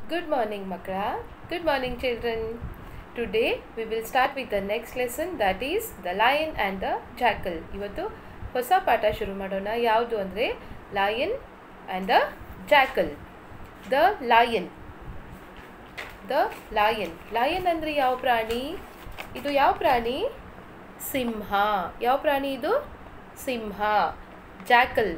Good morning, Makra. Good morning, children. Today we will start with the next lesson that is the lion and the jackal. ಇವತ್ತು ಹೊಸ ಪಾಠ ಶುರು ಮಾಡೋಣ ಯಾವುದು ಅಂದರೆ lion and the jackal the lion the lion lion ಅಂದರೆ ಯಾವ ಪ್ರಾಣಿ ಇದು ಯಾವ ಪ್ರಾಣಿ ಸಿಂಹ ಯಾವ ಪ್ರಾಣಿ ಇದು ಸಿಂಹ ಜಾಕಲ್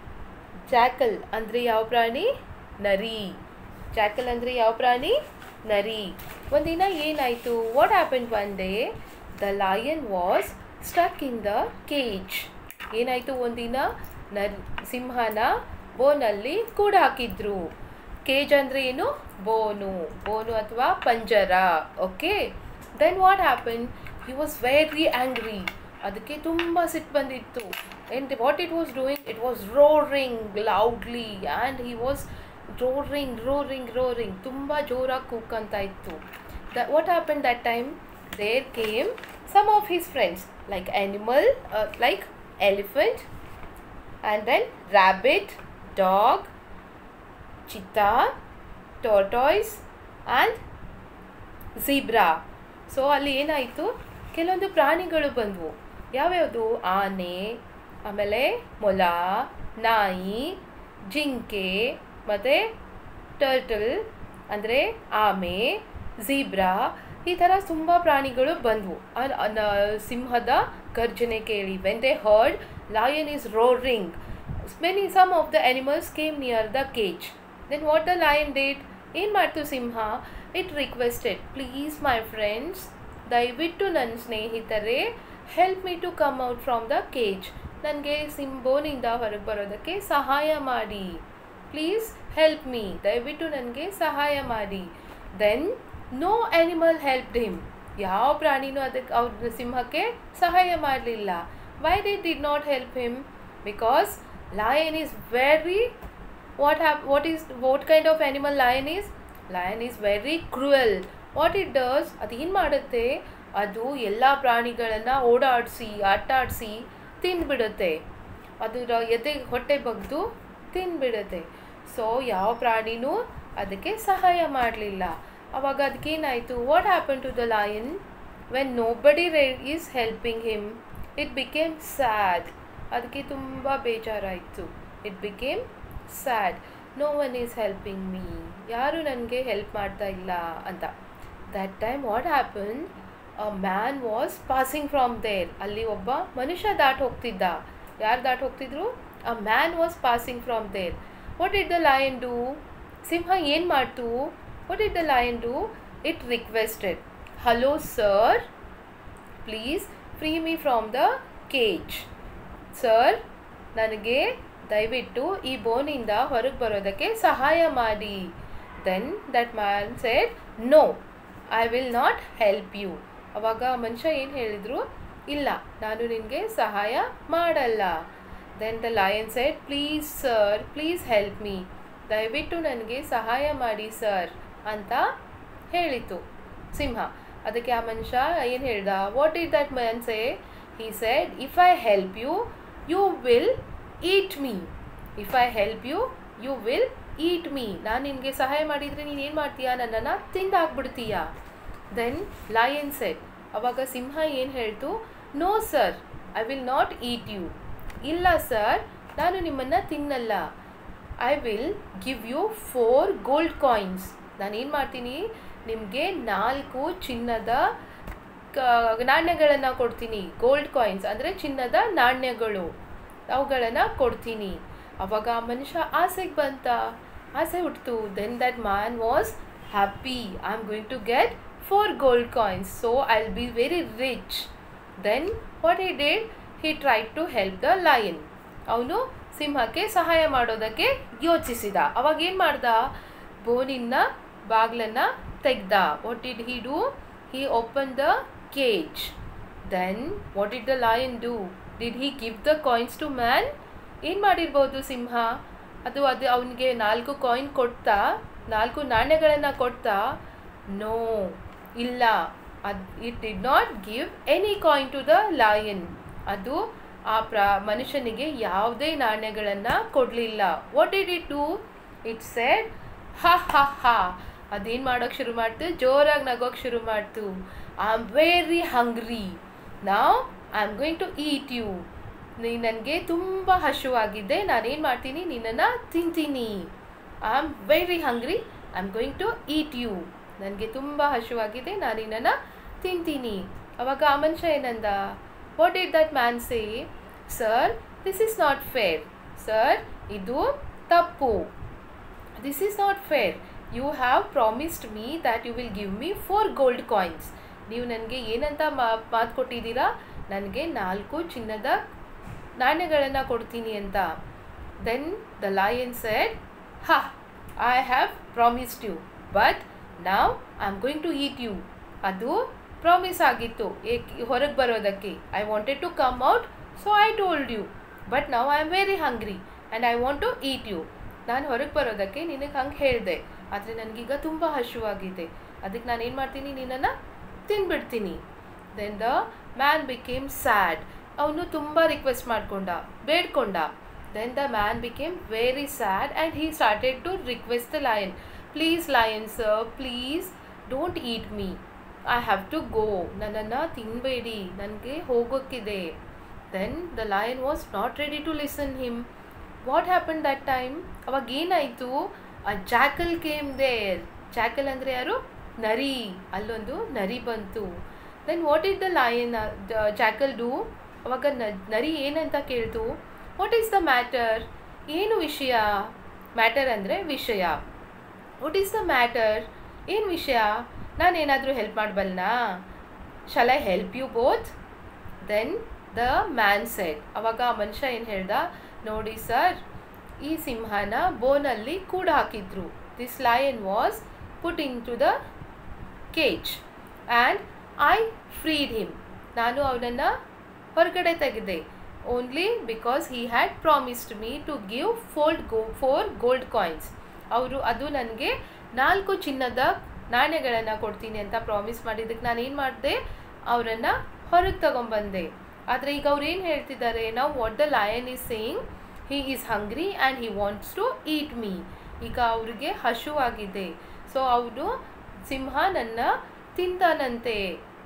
ಜಾಕಲ್ ಅಂದರೆ ಯಾವ ಪ್ರಾಣಿ ನರಿ ಜಾಕಲ್ ಅಂದರೆ ಯಾವ ಪ್ರಾಣಿ ನರಿ ಒಂದಿನ ಏನಾಯಿತು what happen one day the lion was stuck in the cage ಏನಾಯಿತು ಒಂದಿನ ನರ್ ಸಿಂಹನ ಬೋನಲ್ಲಿ ಕೂಡ ಹಾಕಿದ್ರು ಕೇಜ್ ಅಂದರೆ ಏನು ಬೋನು ಬೋನು ಅಥವಾ ಪಂಜರ okay then what happen he was very angry ಅದಕ್ಕೆ ತುಂಬ ಸಿಟ್ಟು ಬಂದಿತ್ತು and what it was doing it was roaring loudly and he was roaring roaring roaring ತುಂಬ ಜೋರಾಗಿ ಕೂಕ್ಕಂತ ಇತ್ತು the what happen that time there came some of his friends like animal like elephant and then rabbit dog cheetah tortoise and zebra so ಅಲ್ಲಿ ಏನಾಯಿತು ಕೆಲವೊಂದು ಪ್ರಾಣಿಗಳು ಬಂದವು ಯಾವ್ಯಾವುದು ಆನೆ ಆಮೇಲೆ ಮೊಲ ನಾಯಿ ಜಿಂಕೆ ಮತ್ತು ಟರ್ಟಲ್ ಅಂದರೆ ಆಮೆ ಝೀಬ್ರಾ ಈ ಥರ ತುಂಬ ಪ್ರಾಣಿಗಳು ಬಂದವು ಸಿಂಹದ ಗರ್ಜನೆ ಕೇಳಿ when they heard lion is roaring many some of the animals came near the cage then what the lion did ಏನು ಮಾಡ್ತು ಸಿಂಹ it requested please my friends ದಯವಿಟ್ಟು ನನ್ನ ಸ್ನೇಹಿತರೆ help me to come out from the cage ನನಗೆ ಸಿಂಬೋನಿಂದ ಹೊರಗೆ ಬರೋದಕ್ಕೆ ಸಹಾಯ ಮಾಡಿ ಪ್ಲೀಸ್ ಹೆಲ್ಪ್ ಮೀ ದಯವಿಟ್ಟು ನನಗೆ ಸಹಾಯ ಮಾಡಿ then no animal help him ಯಾವ ಪ್ರಾಣಿನೂ ಅದಕ್ಕೆ ಅವ್ರ ಸಿಂಹಕ್ಕೆ ಸಹಾಯ ಮಾಡಲಿಲ್ಲ why they did not help him because lion is very what hap what is what kind of animal lion is lion is very cruel what it does ಅದು ಏನು ಮಾಡುತ್ತೆ ಅದು ಎಲ್ಲ ಪ್ರಾಣಿಗಳನ್ನು ಓಡಾಡಿಸಿ ಆಟ ಆಡಿಸಿ ತಿಂದ್ಬಿಡುತ್ತೆ ಅದರ ಎದೆ ಹೊಟ್ಟೆ ಬಗ್ದು ತಿಂದ್ಬಿಡುತ್ತೆ ಸೊ ಯಾವ ಪ್ರಾಣಿನೂ ಅದಕ್ಕೆ ಸಹಾಯ ಮಾಡಲಿಲ್ಲ ಅವಾಗ ಅದಕ್ಕೇನಾಯಿತು what happen to the lion when nobody ray is helping him it became sad ಅದಕ್ಕೆ ತುಂಬ ಬೇಜಾರಾಯಿತು it became sad no one is helping me ಯಾರು ನನಗೆ ಹೆಲ್ಪ್ ಮಾಡ್ತಾ ಇಲ್ಲ ಅಂತ that time what happen a man was passing from there ಅಲ್ಲಿ ಒಬ್ಬ ಮನುಷ್ಯ ದಾಟ್ ಹೋಗ್ತಿದ್ದ ಯಾರು ದಾಟ್ ಹೋಗ್ತಿದ್ರು a man was passing from there what did the lion do ಸಿಂಹ ಏನು ಮಾಡ್ತು what did the lion do it requested hello sir please free me from the cage sir ನನಗೆ ದಯವಿಟ್ಟು ಈ ಬೋನಿಂದ ಹೊರಗೆ ಬರೋದಕ್ಕೆ ಸಹಾಯ ಮಾಡಿ then that man said no I will not help you ಅವಾಗ ಮನುಷ್ಯ ಏನು ಹೇಳಿದರು ಇಲ್ಲ ನಾನು ನಿನಗೆ ಸಹಾಯ ಮಾಡಲ್ಲ then the lion said please sir please help me ದಯವಿಟ್ಟು ನನಗೆ ಸಹಾಯ ಮಾಡಿ ಸರ್ ಅಂತ ಹೇಳಿತು ಸಿಂಹ ಅದಕ್ಕೆ ಆ ಮನುಷ್ಯ ಏನು ಹೇಳ್ದ what is that man say he said if I help you you will eat me if I help you you will eat me ನಾನು ನಿನಗೆ ಸಹಾಯ ಮಾಡಿದರೆ ನೀನು ಏನು ಮಾಡ್ತೀಯಾ ನನ್ನನ್ನು ತಿಂದಾಕ್ಬಿಡ್ತೀಯಾ ದೆನ್ ಲಯನ್ ಸೆಟ್ ಅವಾಗ ಸಿಂಹ ಏನು ಹೇಳ್ತು no sir I will not eat you ಇಲ್ಲ ಸರ್ ನಾನು ನಿಮ್ಮನ್ನು ತಿನ್ನಲ್ಲ I will give you four gold coins ನಾನು ಏನು ಮಾಡ್ತೀನಿ ನಿಮಗೆ ನಾಲ್ಕು ಚಿನ್ನದ ನಾಣ್ಯಗಳನ್ನು ಕೊಡ್ತೀನಿ ಗೋಲ್ಡ್ ಕಾಯಿನ್ಸ್ ಅಂದರೆ ಚಿನ್ನದ ನಾಣ್ಯಗಳು ಅವುಗಳನ್ನು ಕೊಡ್ತೀನಿ ಅವಾಗ ಆ ಮನುಷ್ಯ ಆಸೆಗೆ ಬಂತ ಆಸೆ ಹುಟ್ಟಿತು then that man was happy I am going to get four gold coins so I will be very rich then what he did he try to help the lion ಅವನು ಸಿಂಹಕ್ಕೆ ಸಹಾಯ ಮಾಡೋದಕ್ಕೆ ಯೋಚಿಸಿದ ಅವಾಗ ಏನು ಮಾಡ್ದ ಬೋನಿನ ಬಾಗ್ಲನ್ನು ತೆಗ್ದ what did he do he open the cage then what did the lion do did he give the coins to man ಏನು ಮಾಡಿರ್ಬೋದು ಸಿಂಹ ಅದು ಅದು ಅವನಿಗೆ ನಾಲ್ಕು ಕಾಯಿನ್ ಕೊಡ್ತಾ ನಾಲ್ಕು ನಾಣ್ಯಗಳನ್ನು ಕೊಡ್ತಾ ನೋ ಇಲ್ಲ ಅದು it did not give any coin to the lion ಅದು ಆ ಪ್ರ ಮನುಷ್ಯನಿಗೆ ಯಾವುದೇ ನಾಣ್ಯಗಳನ್ನು ಕೊಡಲಿಲ್ಲ what did it do it said ha ha ha ಅದೇನು ಮಾಡೋಕ್ಕೆ ಶುರು ಮಾಡ್ತು ಜೋರಾಗಿ ನಗೋಕ್ಕೆ ಶುರು ಮಾಡ್ತು I am very hungry now I am going to eat you ನೀ ನನಗೆ ತುಂಬ ಹಸುವಾಗಿದೆ ನಾನೇನು ಮಾಡ್ತೀನಿ ನಿನ್ನನ್ನು ತಿಂತೀನಿ I am very hungry I am going to eat you ನನಗೆ ತುಂಬ ಹಸುವಾಗಿದೆ ನಾನು ನಿನ್ನನ್ನು ತಿಂತೀನಿ ಅವಾಗ ಆ ಮನುಷ್ಯ ಏನಂದ what did that man say sir this is not fair sir ಇದು ತಪ್ಪು this is not fair you have promised me that you will give me four gold coins ನೀವು ನನಗೆ ಏನಂತ ಮಾತು ಕೊಟ್ಟಿದ್ದೀರಾ ನನಗೆ ನಾಲ್ಕು ಚಿನ್ನದ ನಾಣ್ಯಗಳನ್ನು ಕೊಡ್ತೀನಿ ಅಂತ then the lion said ha I have promised you but now I am going to eat you ಅದು ಪ್ರಾಮಿಸ್ ಆಗಿತ್ತು ಏಕೆ ಹೊರಗೆ ಬರೋದಕ್ಕೆ I wanted to come out so I told you but now I am very hungry and I want to eat you ನಾನು ಹೊರಗೆ ಬರೋದಕ್ಕೆ ನಿನಗೆ ಹಂಗೆ ಹೇಳಿದೆ ಆದರೆ ನನಗೀಗ ತುಂಬ ಹಸುವಾಗಿದೆ ಅದಕ್ಕೆ ನಾನು ಏನು ಮಾಡ್ತೀನಿ ನಿನ್ನನ್ನು ತಿಂದ್ಬಿಡ್ತೀನಿ then the man became sad ಅವನು ತುಂಬ ರಿಕ್ವೆಸ್ಟ್ ಮಾಡಿಕೊಂಡ ಬೇಡ್ಕೊಂಡ then the man became very sad and he started to request the lion please lion sir please don't eat me I have to go ನನ್ನನ್ನು ತಿನ್ನಬೇಡಿ ನನಗೆ ಹೋಗೋಕ್ಕಿದೆ then the lion was not ready to listen him what happen that time ಅವಾಗ ಏನಾಯಿತು ಆ jackal came there jackal ಅಂದರೆ ಯಾರು ನರಿ ಅಲ್ಲೊಂದು ನರಿ ಬಂತು then what is the lion jackal do ಅವಾಗ ನರಿ ಏನಂತ ಕೇಳ್ತು ವಾಟ್ ಈಸ್ ದ ಮ್ಯಾಟರ್ ಏನು ವಿಷಯ ಮ್ಯಾಟರ್ ಅಂದರೆ ವಿಷಯ ವಾಟ್ ಈಸ್ ದ ಮ್ಯಾಟರ್ ಏನು ವಿಷಯ ನಾನೇನಾದರೂ ಹೆಲ್ಪ್ ಮಾಡಬಲ್ನಾ shall I help you both then the man said ಅವಾಗ ಆ ಮನುಷ್ಯ ಏನು ಹೇಳ್ದ ನೋಡಿ ಸರ್ ಈ ಸಿಂಹನ ಬೋನಲ್ಲಿ ಕೂಡ ಹಾಕಿದ್ರು this lion was put in to the cage and I freed him ನಾನು ಅವನನ್ನು ಹೊರಗಡೆ ತೆಗೆದೆ only because he had promised me to give fold go four gold coins ಅವರು ಅದು ನನಗೆ ನಾಲ್ಕು ಚಿನ್ನದ ನಾಣ್ಯಗಳನ್ನು ಕೊಡ್ತೀನಿ ಅಂತ ಪ್ರಾಮಿಸ್ ಮಾಡಿದ್ದಕ್ಕೆ ನಾನು ಏನು ಮಾಡಿದೆ ಅವರನ್ನು ಹೊರಗೆ ತಗೊಂಬಂದೆ ಆದರೆ ಈಗ ಅವ್ರು ಏನು ಹೇಳ್ತಿದ್ದಾರೆ ನಾವು what the lion is saying he is hungry and he wants to eat me ಈಗ ಅವ್ರಿಗೆ ಹಸುವಾಗಿದೆ ಸೊ ಅವನು ಸಿಂಹ ನನ್ನ ತಿಂತಾನಂತೆ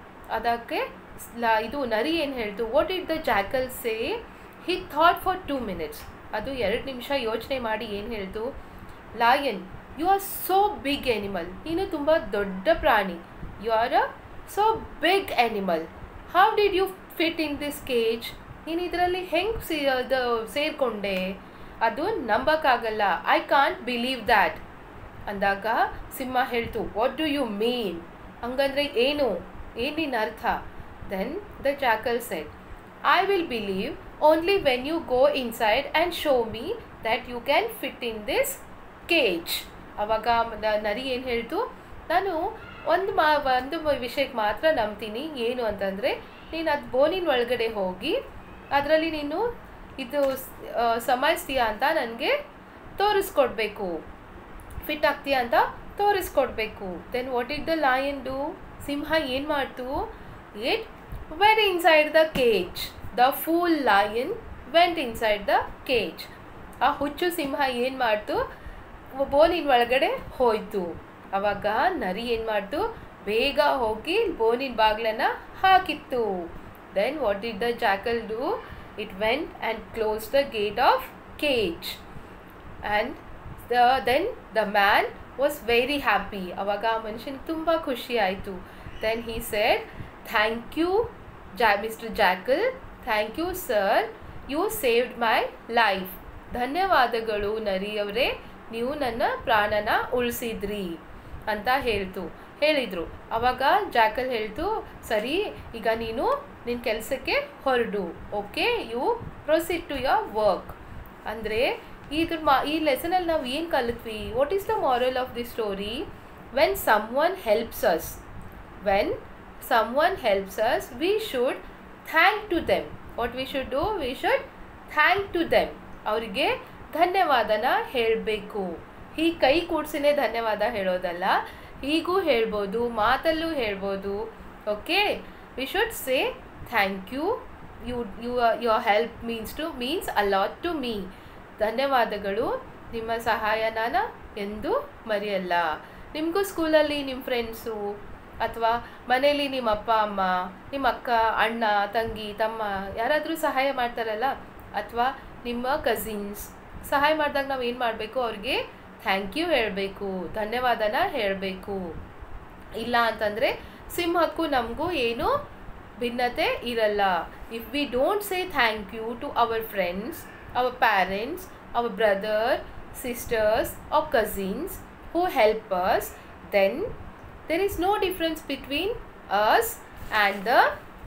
ಅದಕ್ಕೆ ಲ- ಇದು ನರಿ ಏನು ಹೇಳ್ತು what it the jackal say he thought for two minutes ಅದು ಎರಡು ನಿಮಿಷ ಯೋಚನೆ ಮಾಡಿ ಏನು ಹೇಳ್ತು lion you are so big animal ನೀನು ತುಂಬ ದೊಡ್ಡ ಪ್ರಾಣಿ you are a so big animal how did you fit in this cage ನೀನು ಇದರಲ್ಲಿ ಹೆಂಗೆ ಸಿ ಅದು ಸೇರಿಕೊಂಡೆ ಅದು ನಂಬಕ್ಕಾಗಲ್ಲ ಐ ಕಾಂಟ್ ಬಿಲೀವ್ ದ್ಯಾಟ್ ಅಂದಾಗ ಸಿಂಹ ಹೇಳ್ತು ವಾಟ್ ಡು ಯು ಮೀನ್ ಹಂಗಂದ್ರೆ ಏನು ಏನಿನ ಅರ್ಥ then the jackal said I will believe only when you go inside and show me that you can fit in this cage ಅವಾಗ ನ- ನರಿ ಏನು ಹೇಳ್ತು ನಾನು ಒಂದು ಮಾ ಒಂದು ವಿಷಯಕ್ಕೆ ಮಾತ್ರ ನಂಬ್ತೀನಿ ಏನು ಅಂತಂದರೆ ನೀನು ಅದು ಬೋನಿನ ಒಳಗಡೆ ಹೋಗಿ ಅದರಲ್ಲಿ ನೀನು ಇದು ಆ, ಸಮಾಯಿಸ್ತೀಯಾ ಅಂತ ನನಗೆ ತೋರಿಸ್ಕೊಡ್ಬೇಕು ಫಿಟ್ ಆಗ್ತೀಯಾ ಅಂತ ತೋರಿಸ್ಕೊಡ್ಬೇಕು then what did the lion do ಸಿಂಹ ಏನು ಮಾಡ್ತು it went inside the cage the fool lion went inside the cage ಆ ಹುಚ್ಚು ಸಿಂಹ ಏನು ಮಾಡ್ತು ಬೋನಿನ ಒಳಗಡೆ ಹೋಯ್ತು ಅವಾಗ ನರಿ ಏನು ಮಾಡ್ತು ಬೇಗ ಹೋಗಿ ಬೋನಿನ ಬಾಗ್ಲನ್ನ ಹಾಕಿತ್ತು then what did the jackal do it went and close the gate of cage and the then the man was very happy ಅವಾಗ ಆ ಮನುಷ್ಯನಿಗೆ ತುಂಬ ಖುಷಿ ಆಯಿತು then he said thank you ಜಾ mister jackal thank you sir you saved my life ಧನ್ಯವಾದಗಳು ನರಿಯವರೇ ನೀವು ನನ್ನ ಪ್ರಾಣನ ಉಳಿಸಿದ್ರಿ ಅಂತ ಹೇಳ್ತು ಹೇಳಿದರು ಅವಾಗ ಜಾಕಲ್ ಹೇಳ್ತು ಸರಿ ಈಗ ನೀನು ನಿನ್ನ ಕೆಲಸಕ್ಕೆ ಹೊರಡು okay you proceed to your work ಅಂದರೆ ಇದ್ರ ಮಾ ಈ ಲೆಸನಲ್ಲಿ ನಾವು ಏನು ಕಲಿತ್ವಿ what is the moral of the story when someone helps us when someone helps us we should thank to them what we should do we should thank to them ಅವರಿಗೆ ಧನ್ಯವಾದನ ಹೇಳಬೇಕು ಹೀಗೆ ಕೈ ಕೂಡ್ಸಿನೇ ಧನ್ಯವಾದ ಹೇಳೋದಲ್ಲ ಹೀಗೂ ಹೇಳ್ಬೋದು ಮಾತಲ್ಲೂ ಹೇಳ್ಬೋದು okay we should say thank you you you your help means to means a lot to me ಧನ್ಯವಾದಗಳು ನಿಮ್ಮ ಸಹಾಯ ನಾನು ಎಂದೂ ಮರೆಯಲ್ಲ ನಿಮಗೂ ಸ್ಕೂಲಲ್ಲಿ ನಿಮ್ಮ ಫ್ರೆಂಡ್ಸು ಅಥವಾ ಮನೇಲಿ ನಿಮ್ಮ ಅಪ್ಪ ಅಮ್ಮ ನಿಮ್ಮ ಅಕ್ಕ ಅಣ್ಣ ತಂಗಿ ತಮ್ಮ ಯಾರಾದರೂ ಸಹಾಯ ಮಾಡ್ತಾರಲ್ಲ ಅಥವಾ ನಿಮ್ಮ ಕಸಿನ್ಸ್ ಸಹಾಯ ಮಾಡಿದಾಗ ನಾವು ಏನು ಮಾಡಬೇಕು ಅವ್ರಿಗೆ ಥ್ಯಾಂಕ್ ಯು ಹೇಳಬೇಕು ಧನ್ಯವಾದನ ಹೇಳಬೇಕು ಇಲ್ಲ ಅಂತಂದರೆ ಸಿಂಹಕ್ಕೂ ನಮಗೂ ಏನು ಭಿನ್ನತೆ ಇರಲ್ಲ if we don't say thank you to our friends our parents our brother sisters or cousins who help us then there is no difference between us and the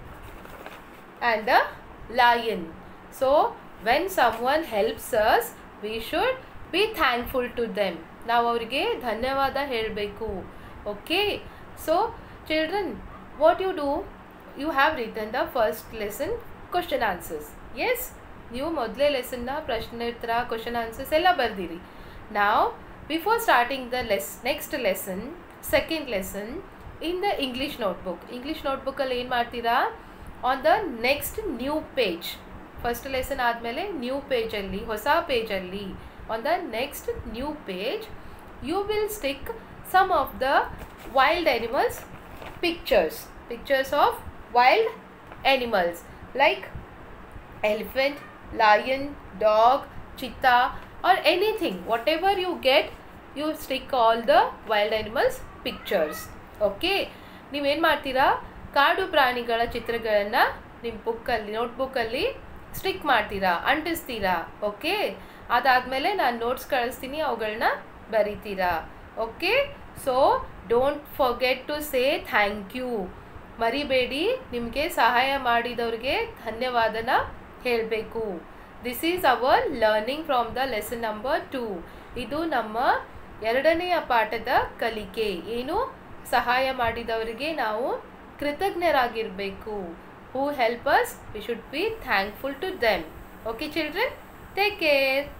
and the lion so when someone helps us we should be thankful to them ನಾವು ಅವರಿಗೆ ಧನ್ಯವಾದ ಹೇಳಬೇಕು okay so children what you do you have written the first lesson question answers ಎಸ್ ನೀವು ಮೊದಲೇ ಲೆಸನ್ನ ಪ್ರಶ್ನೆ ಉತ್ತರ question answers ಎಲ್ಲ ಬರ್ದಿರಿ ನಾವು before starting the less next lesson second lesson in the English notebook English ನೋಟ್ಬುಕ್ಕಲ್ಲಿ ಏನು ಮಾಡ್ತೀರಾ on the next new page first lesson ಆದಮೇಲೆ ನ್ಯೂ ಪೇಜಲ್ಲಿ ಹೊಸ ಪೇಜಲ್ಲಿ on the next new page you will stick some of the wild animals pictures pictures of wild animals like elephant, lion, dog, cheetah, or anything. Whatever you get, you stick all the wild animals pictures. Okay ನೀವೇನು ಮಾಡ್ತೀರಾ ಕಾಡು ಪ್ರಾಣಿಗಳ ಚಿತ್ರಗಳನ್ನು ನಿಮ್ಮ ಬುಕ್ಕಲ್ಲಿ ನೋಟ್ಬುಕ್ಕಲ್ಲಿ stick ಮಾಡ್ತೀರಾ ಅಂಟಿಸ್ತೀರಾ okay ಅದಾದಮೇಲೆ ನಾನು ನೋಟ್ಸ್ ಕಳಿಸ್ತೀನಿ ಅವುಗಳನ್ನ ಬರಿತೀರಾ okay so don't forget to say thank you ಮರಿಬೇಡಿ ನಿಮಗೆ ಸಹಾಯ ಮಾಡಿದವ್ರಿಗೆ ಧನ್ಯವಾದನ ಹೇಳಬೇಕು this is our learning from the lesson number two ಇದು ನಮ್ಮ ಎರಡನೆಯ ಪಾಠದ ಕಲಿಕೆ ಏನು ಸಹಾಯ ಮಾಡಿದವರಿಗೆ ನಾವು ಕೃತಜ್ಞರಾಗಿರಬೇಕು who help us we should be thankful to them okay children take care